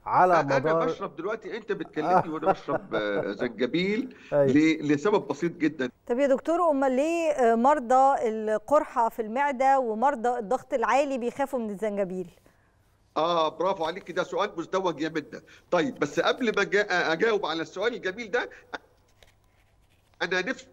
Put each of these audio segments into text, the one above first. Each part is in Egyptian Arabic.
على انا مدار بشرب دلوقتي انت بتكلمني وانا بشرب آه، زنجبيل أيوة. ل- لسبب بسيط جدا طب يا دكتور امال ليه آه، مرضى القرحه في المعده ومرضى الضغط العالي بيخافوا من الزنجبيل اه برافو عليك ده سؤال مزدوج يا منى طيب بس قبل ما أجا- اجاوب على السؤال الجميل ده انا نفسي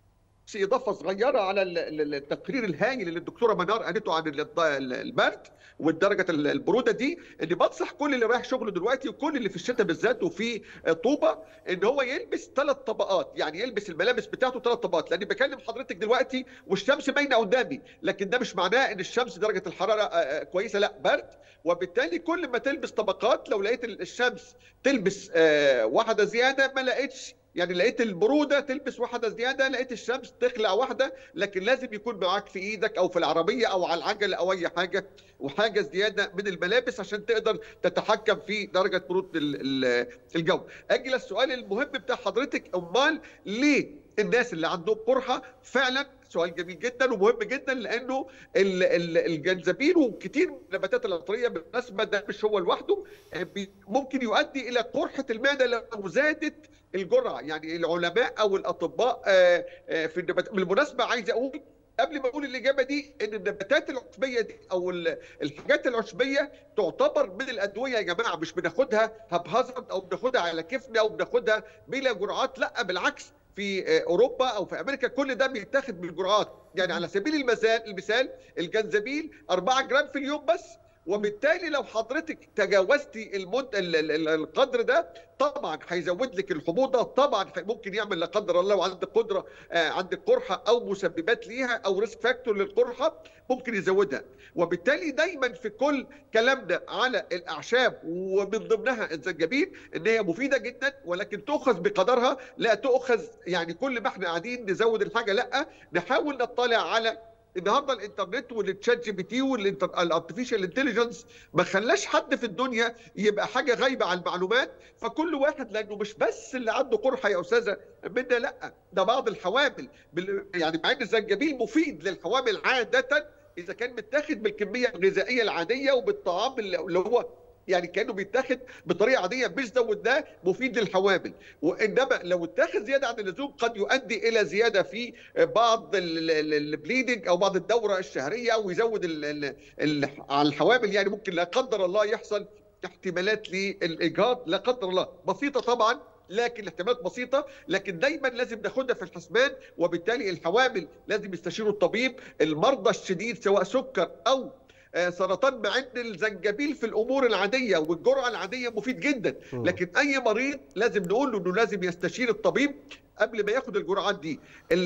اضافه صغيره على ال- ال- التقرير الهايل اللي الدكتوره منار قالته عن ال- ال- البرد والدرجه ال- البروده دي اني بنصح كل اللي رايح شغله دلوقتي وكل اللي في الشتاء بالذات وفي طوبه ان هو يلبس ثلاث طبقات يعني يلبس الملابس بتاعته ثلاث طبقات لاني بكلم حضرتك دلوقتي والشمس باينه قدامي لكن ده مش معناه ان الشمس درجه الحراره آه، آه، كويسه لا برد وبالتالي كل ما تلبس طبقات لو لقيت الشمس تلبس آه، واحده زياده ما لقيتش يعني لقيت البروده تلبس واحده زياده لقيت الشمس تخلع واحده لكن لازم يكون معاك في ايدك او في العربيه او على العجله او اي حاجه وحاجه زياده من الملابس عشان تقدر تتحكم في درجه بروده ال- ال- الجو. اجي للسؤال المهم بتاع حضرتك امال ليه الناس اللي عندهم قرحه فعلا سؤال جميل جدا ومهم جدا لانه ال- ال- الجنزبيل وكثير من النباتات العطريه بالمناسبه ده مش هو لوحده آه، بي- ممكن يؤدي الى قرحه المعده لو زادت الجرعه يعني العلماء او الاطباء آه، آه، في النبات بالمناسبه عايز اقول قبل ما اقول الاجابه دي ان النباتات العشبيه دي او ال- الحاجات العشبيه تعتبر من الادويه يا جماعه مش بناخدها هبهزرد او بناخدها على كيفنا او بناخدها بلا جرعات لا بالعكس في آه، اوروبا او في امريكا كل ده بيتاخد بالجرعات يعني على سبيل المثال المثال الجنزبيل 4 جرام في اليوم بس وبالتالي لو حضرتك تجاوزتي المد... ال- ال- ال- القدر ده طبعا هيزود لك الحموضه طبعا هي- ممكن يعمل لا قدر الله وعندك قدره آه، عندك قرحه او مسببات ليها او ريسك فاكتور للقرحه ممكن يزودها وبالتالي دايما في كل كلامنا على الاعشاب ومن ضمنها الزنجبيل ان هي مفيده جدا ولكن تؤخذ بقدرها لا تؤخذ يعني كل ما احنا قاعدين نزود الحاجه لا نحاول نطلع على النهارده الانترنت والتشات جي بي تي والارتفيشال انتليجنس ما خلاش حد في الدنيا يبقى حاجه غايبه عن المعلومات فكل واحد لانه مش بس اللي عنده قرحه يا استاذه منا لا ده بعض الحوامل بال- يعني مع ان الزنجبيل مفيد للحوامل عاده اذا كان متاخد بالكميه الغذائيه العاديه وبالطعام اللي اللي هو يعني كانه بيتاخد بطريقه عاديه مش زودناه مفيد للحوامل وانما لو اتاخد زياده عن اللزوم قد يؤدي الى زياده في بعض البليدنج او بعض الدوره الشهريه ويزود ال- ال- ال- على الحوامل يعني ممكن لا قدر الله يحصل احتمالات للاجهاض لا قدر الله بسيطه طبعا لكن الاحتمالات بسيطه لكن دايما لازم ناخدها في الحسبان وبالتالي الحوامل لازم يستشيروا الطبيب المرضى الشديد سواء سكر او آه، سرطان مع ان الزنجبيل في الامور العاديه والجرعه العاديه مفيد جدا مم. لكن اي مريض لازم نقول له انه لازم يستشير الطبيب قبل ما ياخد الجرعات دي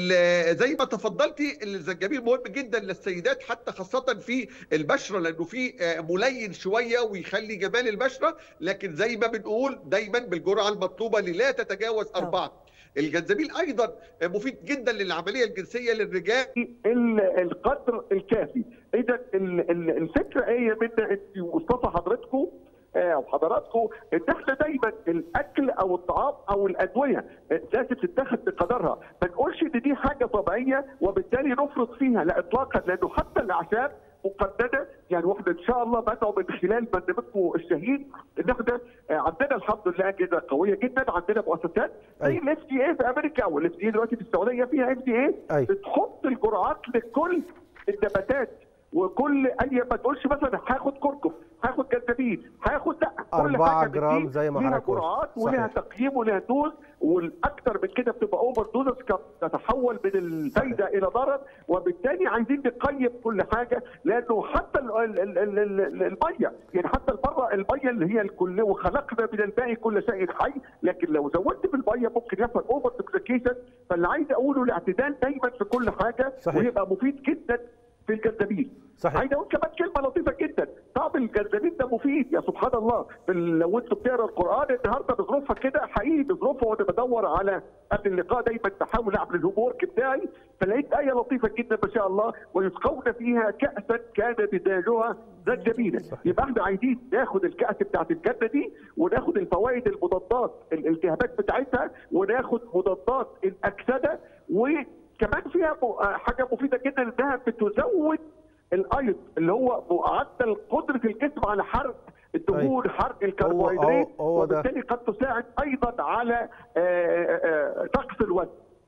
ال- زي ما تفضلتي الزنجبيل مهم جدا للسيدات حتى خاصه في البشره لانه في آه، ملين شويه ويخلي جمال البشره لكن زي ما بنقول دايما بالجرعه المطلوبه اللي لا تتجاوز اربعه الجنزبيل ايضا مفيد جدا للعمليه الجنسيه للرجال ال- القدر الكافي اذا ال- ال- الفكره ايه يا منى انت مصطفى حضرتكم آه، او حضراتكم ان احنا دايما الاكل او الطعام او الادويه آه، لازم تتاخد بقدرها ما نقولش ان دي حاجه طبيعيه وبالتالي نفرط فيها لا اطلاقا لانه حتى الاعشاب مقننه يعني واحنا ان شاء الله بدعو من خلال برنامجكم الشهيد ان احنا آه، عندنا الحمد لله اجهزه قويه جدا عندنا مؤسسات زي أيوة. الاف دي اي في امريكا والاف دي دلوقتي في السعوديه فيها اف دي اي أيوة. بتحط الجرعات لكل النباتات وكل اي ما تقولش مثلا هاخد كركم هاخد جنزبيل هاخد لا كل أربعة حاجه من دي جرام زي ما ليها حضرتك قلت. جرعات صحيح. وليها تقييم وليها دوز والاكثر من كده بتبقى اوفر دوزز تتحول من الفايده الى ضرر وبالتالي عايزين نقيم كل حاجه لانه حتى ال- ال- ال- ال- ال- الميه يعني حتى المره الميه اللي هي الكل وخلقنا من الماء كل شيء حي لكن لو زودت في الميه ممكن يحصل اوفر توكسيكيشن فاللي عايز اقوله الاعتدال دايما في كل حاجه صحيح. ويبقى مفيد جدا في الجنزبيل صحيح. عايز اقول كمان كلمه لطيفه جدا طعم الجنزبيل ده مفيد يا سبحان الله بال- لو انتوا بتقرا القران النهارده بظروفها كده حقيقي بظروفها وانا بدور على قبل اللقاء دايما بحاول اعمل الهوم ورك بتاعي فلقيت ايه لطيفه جدا ما شاء الله ويسقون فيها كاسا كان مزاجها زنجبيلا يبقى احنا عايزين ناخد الكاس بتاعت الجنه دي وناخد الفوائد المضادات الالتهابات بتاعتها وناخد مضادات الاكسده وكمان فيها م- حاجه مفيده جدا انها بتزود الايض اللي هو معدل قدره الجسم على حرق الدهون حرق الكربوهيدرات هو- هو ده. وبالتالي قد تساعد ايضا على آه، آه، آه، نقص الوزن